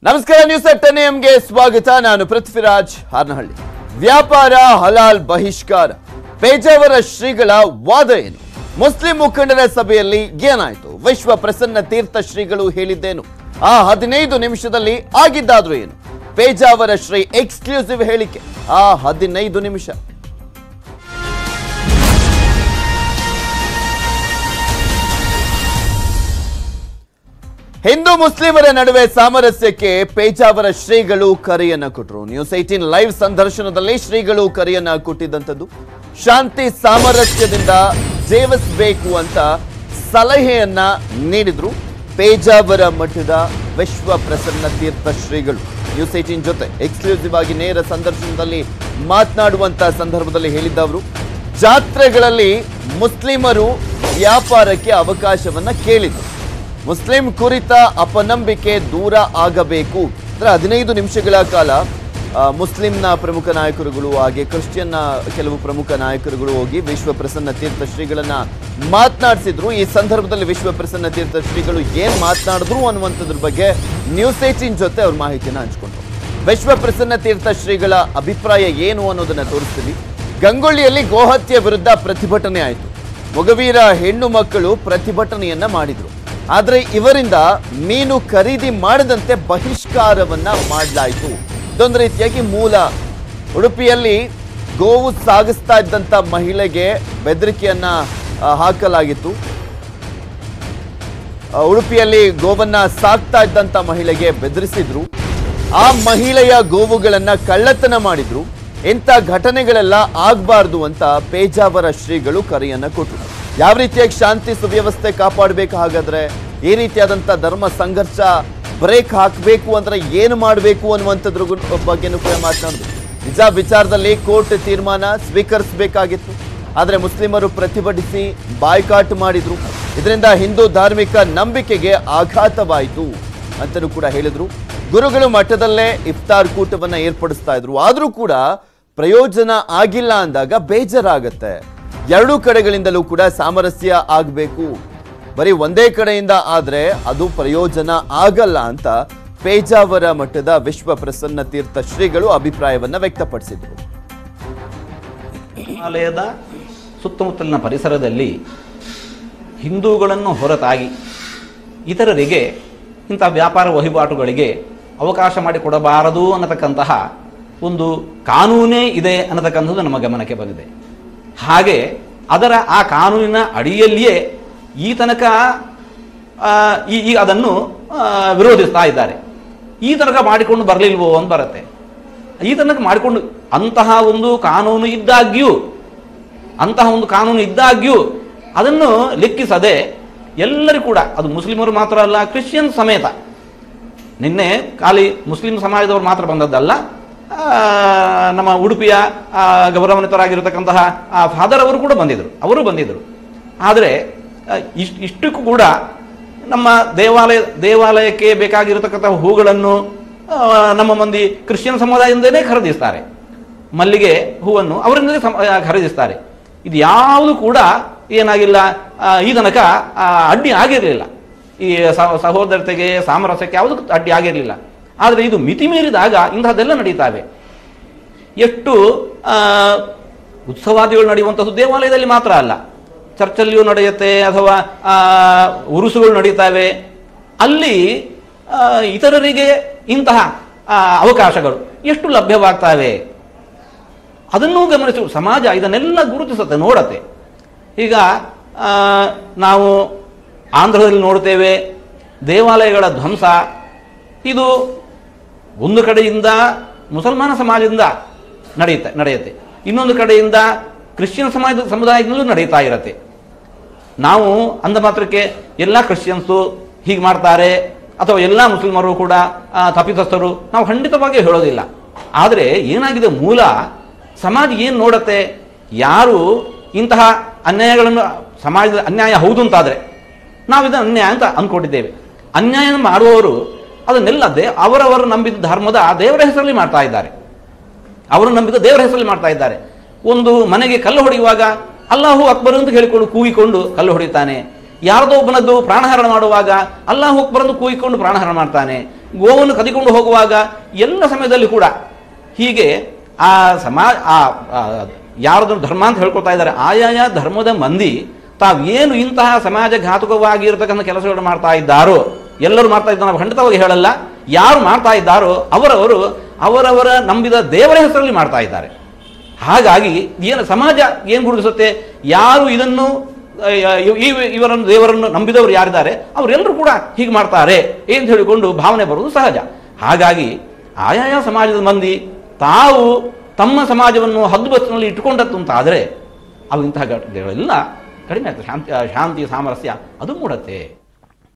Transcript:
ನಮಸ್ಕಾರ news ten ಎಂಗೆ ಸ್ವಾಗತ ನಾನು ಪೃಥ್ವಿರಾಜ್ ಹಾರ್ನಹಳ್ಳಿ ವ್ಯಾಪಾರ ಹಲಾಲ್ ಬಹಿಷ್ಕಾರ ಪೇಜಾವರ ಶ್ರೀಗಳ ವಾದ ಏನು ಮುಸ್ಲಿಂ ಮುಖಂಡರ ಸಭೆಯಲ್ಲಿ ಏನಾಯ್ತು ವಿಶ್ವ ಪ್ರಸನ್ನ ತೀರ್ಥ ಶ್ರೀಗಳು ಹೇಳಿದ್ದೇನು ಆ ಹದಿನೈದು ನಿಮಿಷದಲ್ಲಿ ಆಗಿದ್ದಾದ್ರೂ ಏನು ಪೇಜಾವರ ಶ್ರೀ ಎಕ್ಸ್ಕ್ಲೂಸಿವ್ ಹೇಳಿಕೆ ಆ ಹದಿನೈದು ನಿಮಿಷ ಹಿಂದೂ ಮುಸ್ಲಿಮರ ನಡುವೆ ಸಾಮರಸ್ಯಕ್ಕೆ ಪೇಜಾವರ ಶ್ರೀಗಳು ಕರೆಯನ್ನ ಕೊಟ್ಟರು ನ್ಯೂಸ್ ಏಟೀನ್ ಲೈವ್ ಸಂದರ್ಶನದಲ್ಲಿ ಶ್ರೀಗಳು ಕರೆಯನ್ನ ಕೊಟ್ಟಿದ್ದಂಥದ್ದು ಶಾಂತಿ ಸಾಮರಸ್ಯದಿಂದ ಜೀವಿಸಬೇಕು ಅಂತ ಸಲಹೆಯನ್ನ ನೀಡಿದ್ರು ಪೇಜಾವರ ಮಠದ ವಿಶ್ವ ಪ್ರಸನ್ನ ತೀರ್ಥ ಶ್ರೀಗಳು ನ್ಯೂಸ್ ಏಟೀನ್ ಜೊತೆ ಎಕ್ಸ್ಕ್ಲೂಸಿವ್ ಆಗಿ ನೇರ ಸಂದರ್ಶನದಲ್ಲಿ ಮಾತನಾಡುವಂತ ಸಂದರ್ಭದಲ್ಲಿ ಹೇಳಿದ್ದವರು ಜಾತ್ರೆಗಳಲ್ಲಿ ಮುಸ್ಲಿಮರು ವ್ಯಾಪಾರಕ್ಕೆ ಅವಕಾಶವನ್ನ ಕೇಳಿದ್ರು ಮುಸ್ಲಿಂ ಕುರಿತ ಅಪನಂಬಿಕೆ ದೂರ ಆಗಬೇಕು ಅಂದ್ರೆ ಹದಿನೈದು ನಿಮಿಷಗಳ ಕಾಲ ಆ, ಮುಸ್ಲಿಂನ ಪ್ರಮುಖ ನಾಯಕರುಗಳು ಹಾಗೆ ಕ್ರಿಶ್ಚಿಯನ್ನ ಕೆಲವು ಪ್ರಮುಖ ನಾಯಕರುಗಳು ಹೋಗಿ ವಿಶ್ವ ಪ್ರಸನ್ನ ತೀರ್ಥ ಶ್ರೀಗಳನ್ನ ಮಾತನಾಡಿಸಿದ್ರು ಈ ಸಂದರ್ಭದಲ್ಲಿ ವಿಶ್ವ ಪ್ರಸನ್ನ ತೀರ್ಥ ಶ್ರೀಗಳು ಏನ್ ಮಾತನಾಡಿದ್ರು ಅನ್ನುವಂಥದ್ರ ಬಗ್ಗೆ ನ್ಯೂಸ್ ಏಟೀನ್ ಜೊತೆ ಅವ್ರ ಮಾಹಿತಿಯನ್ನ ಹಂಚ್ಕೊಂಡ್ರು ವಿಶ್ವ ಪ್ರಸನ್ನ ತೀರ್ಥ ಶ್ರೀಗಳ ಅಭಿಪ್ರಾಯ ಏನು ಅನ್ನೋದನ್ನ ತೋರಿಸ್ತೀವಿ ಗಂಗೊಳ್ಳಿಯಲ್ಲಿ ಗೋಹತ್ಯೆ ವಿರುದ್ಧ ಪ್ರತಿಭಟನೆ ಆಯಿತು ಮೊಗವೀರ ಹೆಣ್ಣು ಮಕ್ಕಳು ಪ್ರತಿಭಟನೆಯನ್ನ ಮಾಡಿದ್ರು ಆದ್ರೆ ಇವರಿಂದ ಮೀನು ಖರೀದಿ ಮಾಡದಂತೆ ಬಹಿಷ್ಕಾರವನ್ನ ಮಾಡಲಾಯಿತು ಇದೊಂದು ರೀತಿಯಾಗಿ ಮೂಲ ಉಡುಪಿಯಲ್ಲಿ ಗೋವು ಸಾಗಿಸ್ತಾ ಇದ್ದಂತ ಮಹಿಳೆಗೆ ಬೆದರಿಕೆಯನ್ನ ಆ, ಹಾಕಲಾಗಿತ್ತು ಆ, ಉಡುಪಿಯಲ್ಲಿ ಗೋವನ್ನ ಸಾಕ್ತಾ ಇದ್ದಂತ ಮಹಿಳೆಗೆ ಬೆದರಿಸಿದ್ರು ಆ ಮಹಿಳೆಯ ಗೋವುಗಳನ್ನ ಕಳ್ಳತನ ಮಾಡಿದ್ರು ಇಂಥ ಘಟನೆಗಳೆಲ್ಲ ಆಗ್ಬಾರ್ದು ಅಂತ ಪೇಜಾವರ ಶ್ರೀಗಳು ಕರೆಯನ್ನ ಕೊಟ್ಟರು ಯಾವ ರೀತಿಯಾಗಿ ಶಾಂತಿ ಸುವ್ಯವಸ್ಥೆ ಕಾಪಾಡಬೇಕು ಹಾಗಾದ್ರೆ ಈ ರೀತಿಯಾದಂಥ ಧರ್ಮ ಸಂಘರ್ಷ ಬ್ರೇಕ್ ಹಾಕಬೇಕು ಅಂದ್ರೆ ಏನು ಮಾಡಬೇಕು ಅನ್ನುವಂಥದ್ರ ಗು- ಬಗ್ಗೆನೂ ಕೂಡ ಮಾತನಾಡಿದ್ರು ನಿಜ ವಿಚಾರದಲ್ಲಿ ಕೋರ್ಟ್ ತೀರ್ಮಾನ ಸ್ವೀಕರಿಸಬೇಕಾಗಿತ್ತು ಆದರೆ ಮುಸ್ಲಿಮರು ಪ್ರತಿಭಟಿಸಿ ಬಾಯ್ಕಾಟ್ ಮಾಡಿದ್ರು ಇದರಿಂದ ಹಿಂದೂ ಧಾರ್ಮಿಕ ನಂಬಿಕೆಗೆ ಆಘಾತವಾಯಿತು ಅಂತಲೂ ಕೂಡ ಹೇಳಿದ್ರು ಗುರುಗಳು ಮಠದಲ್ಲೇ ಇಫ್ತಾರ್ ಕೂಟವನ್ನ ಏರ್ಪಡಿಸ್ತಾ ಇದ್ರು ಆದ್ರೂ ಕೂಡ ಪ್ರಯೋಜನ ಆಗಿಲ್ಲ ಅಂದಾಗ ಬೇಜಾರಾಗತ್ತೆ ಎರಡೂ ಕಡೆಗಳಿಂದಲೂ ಕೂಡ ಸಾಮರಸ್ಯ ಆಗಬೇಕು ಬರೀ ಒಂದೇ ಕಡೆಯಿಂದ ಆದ್ರೆ ಅದು ಪ್ರಯೋಜನ ಆಗಲ್ಲ ಅಂತ ಪೇಜಾವರ ಮಠದ ವಿಶ್ವ ಪ್ರಸನ್ನ ತೀರ್ಥ ಶ್ರೀಗಳು ಅಭಿಪ್ರಾಯವನ್ನ ವ್ಯಕ್ತಪಡಿಸಿದ್ರು ಹಿಮಾಲಯದ ಸುತ್ತಮುತ್ತಲಿನ ಪರಿಸರದಲ್ಲಿ ಹಿಂದೂಗಳನ್ನು ಹೊರತಾಗಿ ಇತರರಿಗೆ ಇಂಥ ವ್ಯಾಪಾರ ವಹಿವಾಟುಗಳಿಗೆ ಅವಕಾಶ ಮಾಡಿಕೊಡಬಾರದು ಅನ್ನತಕ್ಕಂತಹ ಒಂದು ಕಾನೂನೇ ಇದೆ ಅನ್ನತಕ್ಕಂಥದ್ದು ನಮ್ಮ ಗಮನಕ್ಕೆ ಬಂದಿದೆ ಹಾಗೆ ಅದರ ಆ ಕಾನೂನಿನ ಅಡಿಯಲ್ಲಿಯೇ ಈ ತನಕ ಆ, ಈ ಈ ಅದನ್ನು ಆ, ವಿರೋಧಿಸ್ತಾ ಇದ್ದಾರೆ ಈ ತನಕ ಮಾಡಿಕೊಂಡು ಬರಲಿಲ್ವೋ ಅಂತ ಬರುತ್ತೆ ಈ ತನಕ ಮಾಡಿಕೊಂಡು ಅಂತಹ ಒಂದು ಕಾನೂನು ಇದ್ದಾಗ್ಯೂ ಅಂತಹ ಒಂದು ಕಾನೂನು ಇದ್ದಾಗ್ಯೂ ಅದನ್ನು ಲೆಕ್ಕಿಸದೆ ಎಲ್ಲರೂ ಕೂಡ ಅದು ಮುಸ್ಲಿಮರು ಮಾತ್ರ ಅಲ್ಲ ಕ್ರಿಶ್ಚಿಯನ್ ಸಮೇತ ನಿನ್ನೆ ಖಾಲಿ ಮುಸ್ಲಿಂ ಸಮಾಜದವರು ಮಾತ್ರ ಬಂದದ್ದಲ್ಲ ಆ, ನಮ್ಮ ಉಡುಪಿಯ ಆ, ಗೌರವಾನ್ವಿತರಾಗಿರತಕ್ಕಂತಹ ಆ ಫಾದರ್ ಅವರು ಕೂಡ ಬಂದಿದ್ದರು ಅವರು ಬಂದಿದ್ದರು ಆದರೆ ಆ, ಇಷ್ಟು ಇಷ್ಟಕ್ಕೂ ಕೂಡ ನಮ್ಮ ದೇವಾಲಯ ದೇವಾಲಯಕ್ಕೆ ಬೇಕಾಗಿರತಕ್ಕಂತಹ ಹೂಗಳನ್ನು ಆ, ನಮ್ಮ ಮಂದಿ ಕ್ರಿಶ್ಚಿಯನ್ ಸಮುದಾಯದಿಂದಲೇ ಖರೀದಿಸ್ತಾರೆ ಮಲ್ಲಿಗೆ ಹೂವನ್ನು ಅವರಿಂದಲೇ ಸಮ ಆ, ಖರೀದಿಸ್ತಾರೆ ಇದು ಯಾವುದು ಕೂಡ ಏನಾಗಿಲ್ಲ ಆ, ಈ ತನಕ ಆ, ಅಡ್ಡಿ ಆಗಿರಲಿಲ್ಲ ಈ ಸ- ಸಹೋದರತೆಗೆ ಸಾಮರಸ್ಯಕ್ಕೆ ಯಾವುದಕ್ಕೂ ಅಡ್ಡಿ ಆಗಿರಲಿಲ್ಲ ಆದರೆ ಇದು ಮಿತಿ ಮೀರಿದಾಗ ಇಂತಹದ್ದೆಲ್ಲ ನಡೀತಾವೆ ಎಷ್ಟು ಆ, ಉತ್ಸವಾದಿಗಳು ನಡೆಯುವಂಥದ್ದು ದೇವಾಲಯದಲ್ಲಿ ಮಾತ್ರ ಅಲ್ಲ ಚರ್ಚಲ್ಲಿಯೂ ನಡೆಯುತ್ತೆ ಅಥವಾ ಆ, ಉರುಸುಗಳು ನಡೀತಾವೆ ಅಲ್ಲಿ ಆ, ಇತರರಿಗೆ ಇಂತಹ ಆ, ಅವಕಾಶಗಳು ಎಷ್ಟು ಲಭ್ಯವಾಗ್ತವೆ ಅದನ್ನೂ ಗಮನಿಸಿ ಸಮಾಜ ಇದನ್ನೆಲ್ಲ ಗುರುತಿಸುತ್ತೆ ನೋಡತ್ತೆ ಈಗ ಆ, ನಾವು ಆಂಧ್ರದಲ್ಲಿ ನೋಡ್ತೇವೆ ದೇವಾಲಯಗಳ ಧ್ವಂಸ ಇದು ಒಂದು ಕಡೆಯಿಂದ ಮುಸಲ್ಮಾನ ಸಮಾಜದಿಂದ ನಡೆಯುತ್ತೆ ನಡೆಯುತ್ತೆ ಇನ್ನೊಂದು ಕಡೆಯಿಂದ ಕ್ರಿಶ್ಚಿಯನ್ ಸಮಾಜದ ಸಮುದಾಯದಿಂದಲೂ ನಡೀತಾ ಇರತ್ತೆ ನಾವು ಅಂದ ಮಾತ್ರಕ್ಕೆ ಎಲ್ಲ ಕ್ರಿಶ್ಚಿಯನ್ಸು ಹೀಗೆ ಮಾಡ್ತಾರೆ ಅಥವಾ ಎಲ್ಲ ಮುಸ್ಲಿಮರು ಕೂಡ ಆ, ತಪ್ಪಿತಸ್ಥರು ನಾವು ಖಂಡಿತವಾಗಿ ಹೇಳೋದಿಲ್ಲ ಆದರೆ ಏನಾಗಿದೆ ಮೂಲ ಸಮಾಜ ಏನು ನೋಡತ್ತೆ ಯಾರು ಇಂತಹ ಅನ್ಯಾಯಗಳನ್ನು ಸಮಾಜದ ಅನ್ಯಾಯ ಹೌದು ಅಂತಾದರೆ ನಾವು ಇದನ್ನು ಅನ್ಯಾಯ ಅಂತ ಅಂದ್ಕೊಂಡಿದ್ದೇವೆ ಅನ್ಯಾಯ ಮಾಡುವವರು ಅದನ್ನೆಲ್ಲದೆ ಅವರವರು ನಂಬಿದ ಧರ್ಮದ ದೇವರ ಹೆಸರಲ್ಲಿ ಮಾಡ್ತಾ ಇದ್ದಾರೆ ಅವರು ನಂಬಿದ ದೇವರ ಹೆಸರಲ್ಲಿ ಮಾಡ್ತಾ ಇದ್ದಾರೆ ಒಂದು ಮನೆಗೆ ಕಲ್ಲು ಹೊಡೆಯುವಾಗ ಅಲ್ಲಾಹು ಅಕ್ಬರ್ ಅಂತ ಹೇಳಿಕೊಂಡು ಕೂಗಿಕೊಂಡು ಕಲ್ಲು ಹೊಡಿತಾನೆ ಯಾರದೋ ಒಬ್ಬನದ್ದು ಪ್ರಾಣಹರಣ ಮಾಡುವಾಗ ಅಲ್ಲಾಹು ಅಕ್ಬರ್ ಎಂದು ಕೂಗಿಕೊಂಡು ಪ್ರಾಣಹರಣ ಮಾಡ್ತಾನೆ ಗೋವನ್ನು ಕದಿಕೊಂಡು ಹೋಗುವಾಗ ಎಲ್ಲ ಸಮಯದಲ್ಲಿ ಕೂಡ ಹೀಗೆ ಆ ಸಮಾಜ ಆ ಆ ಯಾರದನ್ನು ಧರ್ಮ ಅಂತ ಹೇಳ್ಕೊಳ್ತಾ ಇದ್ದಾರೆ ಆಯಾಯ ಧರ್ಮದ ಮಂದಿ ತಾವೇನು ಇಂತಹ ಸಮಾಜ ಘಾತುಕವಾಗಿರತಕ್ಕಂಥ ಕೆಲಸಗಳನ್ನು ಮಾಡ್ತಾ ಇದ್ದಾರೋ ಎಲ್ಲರೂ ಮಾಡ್ತಾ ಇದ್ದಾರೆ ನಾವು ಖಂಡಿತವಾಗಿ ಹೇಳಲ್ಲ ಯಾರು ಮಾಡ್ತಾ ಇದ್ದಾರೋ ಅವರವರು ಅವರವರ ನಂಬಿದ ದೇವರ ಹೆಸರಲ್ಲಿ ಮಾಡ್ತಾ ಇದ್ದಾರೆ ಹಾಗಾಗಿ ಏನು ಸಮಾಜ ಏನು ಗುರುತಿಸುತ್ತೆ ಯಾರು ಇದನ್ನು ಆ, ಇವ್- ಇವ್- ಇವರನ್ನು ದೇವರನ್ನು ನಂಬಿದವರು ಯಾರಿದ್ದಾರೆ ಅವರೆಲ್ಲರೂ ಕೂಡ ಹೀಗೆ ಮಾಡ್ತಾರೆ ಅಂತ ಹೇಳಿಕೊಂಡು ಭಾವನೆ ಬರುವುದು ಸಹಜ ಹಾಗಾಗಿ ಆಯಾಯ ಸಮಾಜದ ಮಂದಿ ತಾವು ತಮ್ಮ ಸಮಾಜವನ್ನು ಹದ್ದುಬಸ್ತಿನಲ್ಲಿ ಇಟ್ಟುಕೊಂಡದ್ದು ಅಂತ ಆದರೆ ಅವು ಇಂತಹ ಘಟನೆಗಳೆಲ್ಲ ಕಡಿಮೆ ಆಗ್ತದೆ ಶಾಂತಿ ಶಾಂತಿ ಸಾಮರಸ್ಯ ಅದು ಮೂಡತ್ತೆ